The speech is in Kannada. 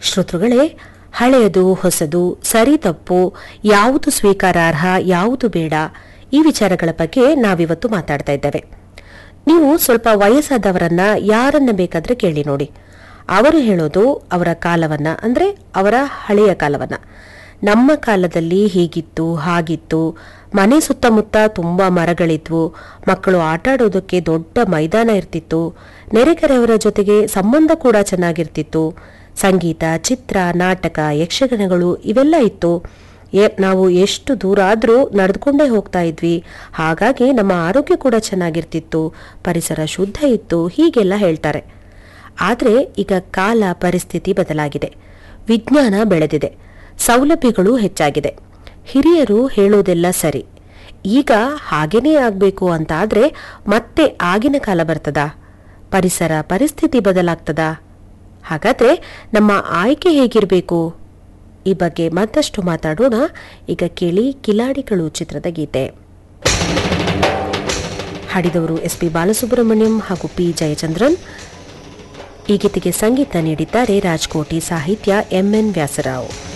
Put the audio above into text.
ಶ್ರೋತೃಗಳೇ ಹಳೆಯದು ಹೊಸದು ಸರಿ ತಪ್ಪು ಯಾವುದು ಸ್ವೀಕಾರಾರ್ಹ ಯಾವುದು ಬೇಡ ಈ ವಿಚಾರಗಳ ಬಗ್ಗೆ ನಾವಿವತ್ತು ಮಾತಾಡ್ತಾ ಇದ್ದೇವೆ ನೀವು ಸ್ವಲ್ಪ ವಯಸ್ಸಾದವರನ್ನ ಯಾರನ್ನ ಬೇಕಾದ್ರೆ ಕೇಳಿ ನೋಡಿ ಅವರು ಹೇಳೋದು ಅವರ ಕಾಲವನ್ನ ಅಂದ್ರೆ ಅವರ ಹಳೆಯ ಕಾಲವನ್ನ ನಮ್ಮ ಕಾಲದಲ್ಲಿ ಹೀಗಿತ್ತು ಹಾಗಿತ್ತು ಮನೆ ಸುತ್ತಮುತ್ತ ತುಂಬಾ ಮರಗಳಿದ್ವು ಮಕ್ಕಳು ಆಟ ಆಡೋದಕ್ಕೆ ದೊಡ್ಡ ಮೈದಾನ ಇರ್ತಿತ್ತು ನೆರೆಕೆರೆಯವರ ಜೊತೆಗೆ ಸಂಬಂಧ ಕೂಡ ಚೆನ್ನಾಗಿರ್ತಿತ್ತು ಸಂಗೀತ ಚಿತ್ರ ನಾಟಕ ಯಕ್ಷಗಾನಗಳು ಇವೆಲ್ಲ ಇತ್ತು ಎ- ನಾವು ಎಷ್ಟು ದೂರ ಆದರೂ ನಡೆದುಕೊಂಡೇ ಹೋಗ್ತಾ ಇದ್ವಿ ಹಾಗಾಗಿ ನಮ್ಮ ಆರೋಗ್ಯ ಕೂಡ ಚೆನ್ನಾಗಿರ್ತಿತ್ತು ಪರಿಸರ ಶುದ್ಧ ಇತ್ತು ಹೀಗೆಲ್ಲ ಹೇಳ್ತಾರೆ ಆದರೆ ಈಗ ಕಾಲ ಪರಿಸ್ಥಿತಿ ಬದಲಾಗಿದೆ ವಿಜ್ಞಾನ ಬೆಳೆದಿದೆ ಸೌಲಭ್ಯಗಳು ಹೆಚ್ಚಾಗಿದೆ ಹಿರಿಯರು ಹೇಳೋದೆಲ್ಲ ಸರಿ ಈಗ ಹಾಗೇನೇ ಆಗಬೇಕು ಅಂತ ಆದ್ರೆ ಮತ್ತೆ ಆಗಿನ ಕಾಲ ಬರ್ತದಾ ಪರಿಸರ ಪರಿಸ್ಥಿತಿ ಬದಲಾಗ್ತದಾ ಹಾಗಾದ್ರೆ ನಮ್ಮ ಆಯ್ಕೆ ಹೇಗಿರಬೇಕು ಈ ಬಗ್ಗೆ ಮತ್ತಷ್ಟು ಮಾತಾಡೋಣ ಈಗ ಕೇಳಿ ಕಿಲಾಡಿಗಳು ಚಿತ್ರದ ಗೀತೆ ಹಾಡಿದವರು ಎಸ್ ಪಿ ಬಾಲಸುಬ್ರಹ್ಮಣ್ಯಂ ಹಾಗೂ ಪಿ ಜಯಚಂದ್ರನ್ ಈ ಗೀತೆಗೆ ಸಂಗೀತ ನೀಡಿದ್ದಾರೆ ರಾಜ್ಕೋಟಿ ಸಾಹಿತ್ಯ ಎಂಎನ್ ವ್ಯಾಸರಾವ್